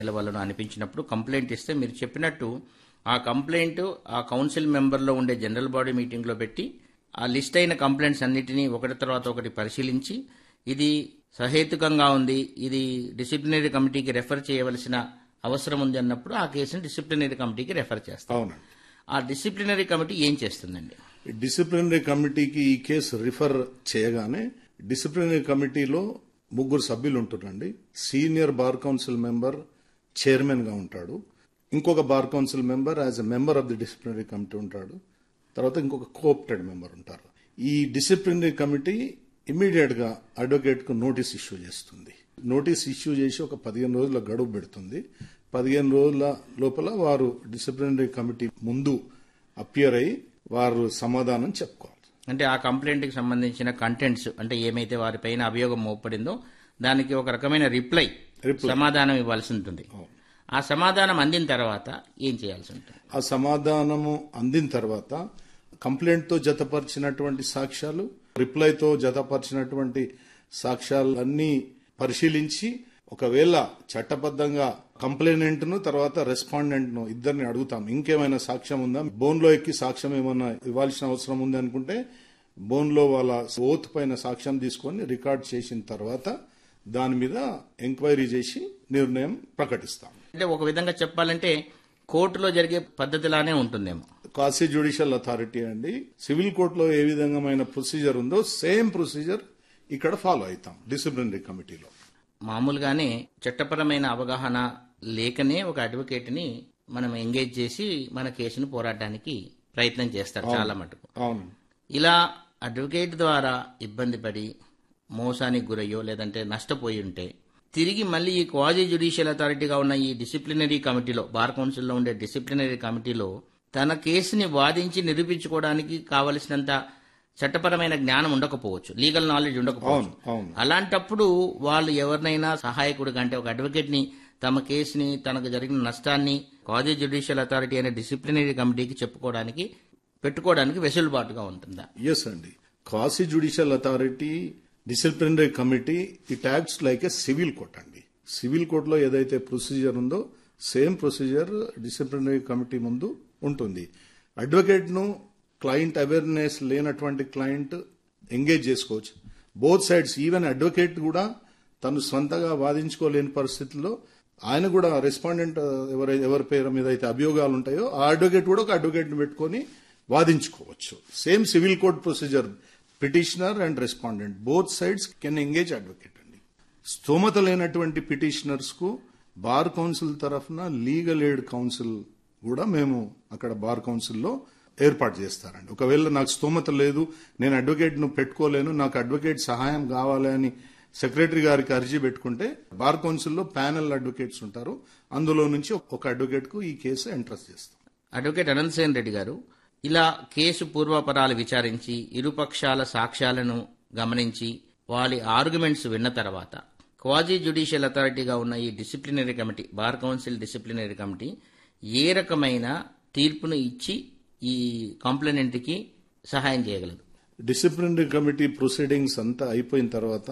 వాళ్ళను అనిపించినప్పుడు కంప్లైంట్ ఇస్తే మీరు చెప్పినట్టు ఆ కంప్లైంట్ ఆ కౌన్సిల్ మెంబర్లో ఉండే జనరల్ బాడీ మీటింగ్లో పెట్టి ఆ లిస్ట్ అయిన కంప్లైంట్స్ అన్నిటినీ ఒకటి తర్వాత ఒకటి పరిశీలించి ఇది సహేతుకంగా ఉంది ఇది డిసిప్లినరీ కమిటీకి రెఫర్ చేయవలసిన అవసరం ఉంది అన్నప్పుడు ఆ కేసుని డిసిప్లినరీ కమిటీకి రెఫర్ చేస్తాం అవునండి ఆ డిసిప్లినరీ కమిటీ ఏం చేస్తుందండి ఈ డిసిప్లినరీ కమిటీకి ఈ కేసు రిఫర్ చేయగానే డిసిప్లినరీ కమిటీలో ముగ్గురు సభ్యులు ఉంటున్నారండి senior bar council member chairman గా ఉంటాడు ఇంకొక bar council member as a member of the disciplinary committee ఉంటాడు తర్వాత ఇంకొక కోఆప్టెడ్ మెంబర్ ఉంటారు ఈ డిసిప్లినరీ కమిటీ ఇమీడియట్ గా అడ్వకేట్ కు నోటీస్ ఇష్యూ చేస్తుంది నోటీస్ ఇష్యూ చేసి ఒక పదిహేను రోజుల గడువు పెడుతుంది పదిహేను రోజుల లోపల వారు డిసిప్లినరీ కమిటీ ముందు అపియర్ అయి వారు సమాధానం చెప్పుకోవాలి అంటే ఆ కంప్లైంట్కి సంబంధించిన కంటెంట్స్ అంటే ఏమైతే వారిపైన అభియోగం మోపడిందో దానికి ఒక రకమైన రిప్లై సమాధానం ఇవ్వాల్సి ఉంటుంది ఆ సమాధానం అందిన తర్వాత ఏం చేయాల్సి ఉంటుంది ఆ సమాధానము అందిన తర్వాత కంప్లైంట్ తో జతపరిచినటువంటి సాక్ష్యాలు రిప్లైతో జతపరిచినటువంటి సాక్ష్యాలన్నీ పరిశీలించి ఒకవేళ చట్టబద్ధంగా కంప్లైనెంట్ ను తర్వాత రెస్పాండెంట్ ను ఇద్దరిని అడుగుతాం ఇంకేమైనా సాక్ష్యం ఉందా బోన్ లో ఎక్కి సాక్ష్యం ఏమైనా ఇవ్వాల్సిన అవసరం ఉంది అనుకుంటే బోన్ లో వాళ్ళ ఓత్ పైన సాక్ష్యం తీసుకొని రికార్డ్ చేసిన తర్వాత దాని మీద ఎంక్వైరీ చేసి నిర్ణయం ప్రకటిస్తాం అంటే ఒక విధంగా చెప్పాలంటే కోర్టులో జరిగే పద్ధతిలానే ఉంటుందేమో కాశీ జ్యుడిషియల్ అథారిటీ అండి సివిల్ కోర్టులో ఏ విధంగా ప్రొసీజర్ ఉందో సేమ్ ప్రొసీజర్ ఇక్కడ ఫాలో అవుతాం డిసిప్లినరీ కమిటీలో మామూలుగానే చట్టపరమైన అవగాహన లేకనే ఒక అడ్వకేట్ ని మనం ఎంగేజ్ చేసి మన కేసును పోరాడడానికి ప్రయత్నం చేస్తారు చాలా మటుకు అవును ఇలా అడ్వకేట్ ద్వారా ఇబ్బంది పడి మోసానికి గురయ్యో లేదంటే నష్టపోయి ఉంటే తిరిగి మళ్ళీ ఈ క్వాజీ జ్యుడిషియల్ అథారిటీగా ఉన్న ఈ డిసిప్లినరీ కమిటీలో బార్ కౌన్సిల్లో ఉండే డిసిప్లినరీ కమిటీలో తన కేసుని వాదించి నిరూపించుకోవడానికి కావలసినంత చట్టపరమైన జ్ఞానం ఉండకపోవచ్చు లీగల్ నాలెడ్జ్ ఉండకపోవచ్చు అవును అవును అలాంటప్పుడు వాళ్ళు ఎవరినైనా సహాయకుడు అంటే ఒక అడ్వకేట్ ని తమ కేసుని తనకు జరిగిన నష్టాన్ని కాజీ జ్యుడిషియల్ అథారిటీ అనే డిసిప్లినరీ కమిటీకి చెప్పుకోవడానికి పెట్టుకోవడానికి వెసులుబాటుగా ఉంటుందా ఎస్ అండి quasi judicial authority disciplinary committee it acts like a civil court అండి సివిల్ కోర్టులో ఏదైతే ప్రొసీజర్ ఉందో సేమ్ ప్రొసీజర్ డిసిప్లినరీ కమిటీ ముందు ఉంటుంది అడ్వకేట్ ను క్లయింట్ అవేర్నెస్ లేనటువంటి క్లయింట్ ఎంగేజ్ చేసుకోవచ్చు బోత్ సైడ్స్ ఈవెన్ అడ్వకేట్ కూడా తను స్వంతగా వాదించుకోలేని పరిస్థితుల్లో ఆయన కూడా రెస్పాండెంట్ ఎవరై ఎవరి పేరు మీద అయితే అభియోగాలు ఉంటాయో ఆ అడ్వకేట్ కూడా ఒక అడ్వకేట్ ని పెట్టుకొని వాదించుకోవచ్చు same civil court procedure petitioner and respondent both sides can engage advocate అండి స్తోమత లేనటువంటి పిటిషనర్స్ కు బార్ కౌన్సిల్ తరఫున లీగల్ ఎయిడ్ కౌన్సిల్ కూడా మేము అక్కడ బార్ కౌన్సిల్లో ఏర్పాటు చేస్తారండి ఒకవేళ నాకు స్తోమత లేదు నేను అడ్వకేట్ ను పెట్టుకోలేను నాకు అడ్వకేట్ సహాయం కావాలి అని సెక్రటరీ గారికి అర్జీ పెట్టుకుంటే బార్ కౌన్సిల్లో ప్యానెల్ అడ్వకేట్స్ ఉంటారు అందులో నుంచి ఒక అడ్వకేట్ కు ఈ కేసు ఎంట్రస్ట్ చేస్తాం అడ్వకేట్ అనంతసేన్ రెడ్డి గారు ఇలా కేసు పూర్వాపరాలు విచారించి ఇరుపక్షాల సాక్ష్యాలను గమనించి వాళ్ళ ఆర్గ్యుమెంట్స్ విన్న తర్వాత క్వాజీ జ్యుడిషియల్ అథారిటీగా ఉన్న ఈ disciplinary committee bar council disciplinary committee ఏ రకమైన తీర్పును ఇచ్చి ఈ కంప్లైనెంట్కి సహాయం చేయగలదు డిసిప్లినరీ కమిటీ ప్రొసీడింగ్స్ అంతా అయిపోయిన తర్వాత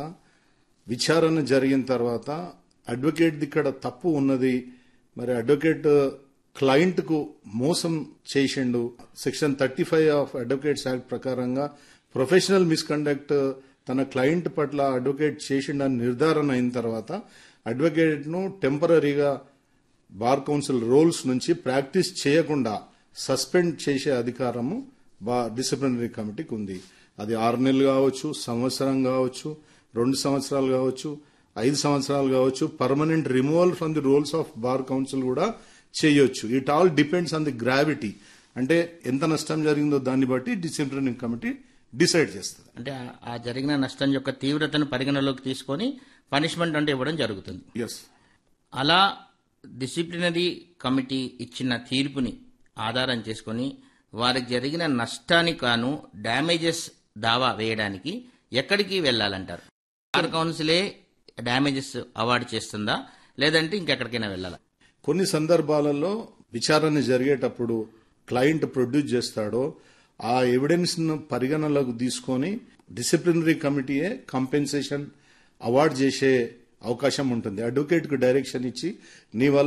విచారణ జరిగిన తర్వాత అడ్వకేట్ ఇక్కడ తప్పు ఉన్నది మరి అడ్వకేట్ క్లయింట్ కు మోసం చేసిండు section thirty five of advocates act ప్రకారంగా ప్రొఫెషనల్ మిస్కండక్ట్ తన క్లయింట్ పట్ల అడ్వకేట్ చేసిండని నిర్ధారణ అయిన తర్వాత అడ్వకేట్ ను టెంపరీగా బార్ కౌన్సిల్ రోల్స్ నుంచి ప్రాక్టీస్ చేయకుండా సస్పెండ్ చేసే అధికారము బా డిసిప్లినరీ కమిటీకి ఉంది అది ఆరు నెలలు కావచ్చు సంవత్సరం కావచ్చు రెండు సంవత్సరాలు కావచ్చు ఐదు సంవత్సరాలు కావచ్చు permanent removal from the rolls of bar council కూడా చేయొచ్చు it all depends on the gravity అంటే ఎంత నష్టం జరిగిందో దాన్ని బట్టి డిసిప్లినరీ కమిటీ డిసైడ్ చేస్తుంది అంటే ఆ- ఆ జరిగిన నష్టం యొక్క తీవ్రతను పరిగణలోకి తీసుకొని పనిష్మెంట్ అంటే ఇవ్వడం జరుగుతుంది ఎస్ అలా డిసిప్లినరీ కమిటీ ఇచ్చిన తీర్పుని ఆధారం చేసుకొని వారికి జరిగిన నష్టానికి కాను డ్యామేజెస్ దావా వేయడానికి ఎక్కడికి వెళ్ళాలంటారు బార్ కౌన్సిలే డ్యామేజెస్ అవార్డు చేస్తుందా లేదంటే ఇంకెక్కడికైనా వెళ్ళాలా కొన్ని సందర్భాలలో విచారణ జరిగేటప్పుడు క్లయింట్ ప్రొడ్యూస్ చేస్తాడో ఆ ఎవిడెన్స్ ను పరిగణలోకి తీసుకొని డిసిప్లినరీ కమిటీయే కంపెన్సేషన్ అవార్డ్ చేసే అవకాశం ఉంటుంది అడ్వకేట్ కు డైరెక్షన్ ఇచ్చి నీ వల్ల